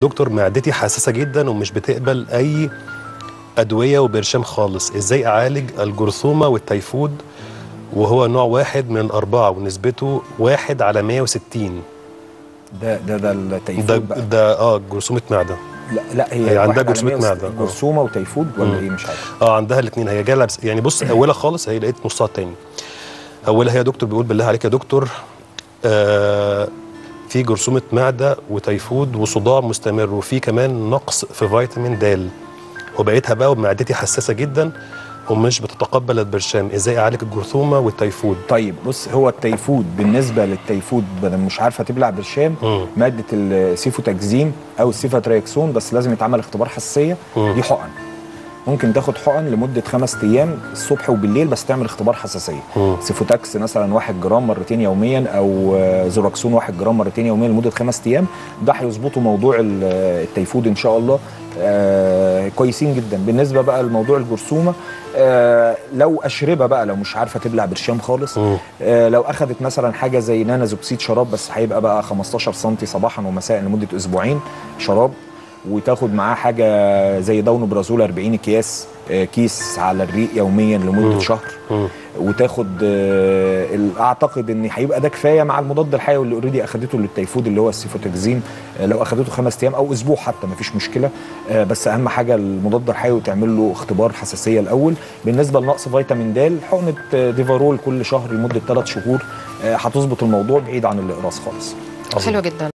دكتور معدتي حساسه جدا ومش بتقبل اي ادويه وبرشام خالص ازاي اعالج الجرثومه والتيفود وهو نوع واحد من الاربعه ونسبته واحد على 160 ده ده ده ده التيفود بقى ده اه جرثومه معده لا لا هي, هي عندها واحد على جرثومة 160 معدة. آه. جرثومه وتيفود ولا مم. ايه مش عارف اه عندها الاثنين هي جايه لابس يعني بص اولها خالص هي لقيت نصها التاني اولها هي دكتور بيقول بالله عليك يا دكتور آه في جرثومه معده وتيفود وصداع مستمر وفي كمان نقص في فيتامين د وبقيتها بقى ومعدتي حساسه جدا ومش بتتقبل البرشام ازاي اعالج الجرثومه والتيفود طيب بص هو التيفود بالنسبه للتيفود بدل مش عارفه تبلع برشام مم. ماده السيفوتاكزيم او السيفاتريكسون بس لازم يتعمل اختبار حساسيه مم. دي حقن ممكن تاخد حقن لمده خمس ايام الصبح وبالليل بس تعمل اختبار حساسيه مم. سيفوتاكس مثلا 1 جرام مرتين يوميا او آه، زوراكسون 1 جرام مرتين يوميا لمده خمس ايام ده هيظبطوا موضوع ال- التيفود ان شاء الله آه كويسين جدا بالنسبه بقى لموضوع الجرثومه آه لو اشربه بقى لو مش عارفه تبلع برشام خالص مم. آه لو اخذت مثلا حاجه زي نانازوكسيد شراب بس هيبقى بقى 15 سم صباحا ومساء لمده اسبوعين شراب وتاخد معاه حاجه زي داونوبرازول 40 اكياس آه، كيس على الريق يوميا لمده مم. شهر مم. وتاخد آه، ال- اعتقد ان هيبقى ده كفايه مع المضاد الحيوي اللي اوريدي اخدته للتيفود اللي هو السيفوتاكزين آه، لو اخدته خمس ايام او اسبوع حتى مفيش مشكله آه، بس اهم حاجه المضاد الحيوي تعمل له اختبار حساسيه الاول بالنسبه لنقص فيتامين د حقنه آه، ديفارول كل شهر لمده ثلاث شهور آه، هتظبط الموضوع بعيد عن الاقراص خالص حلو جدا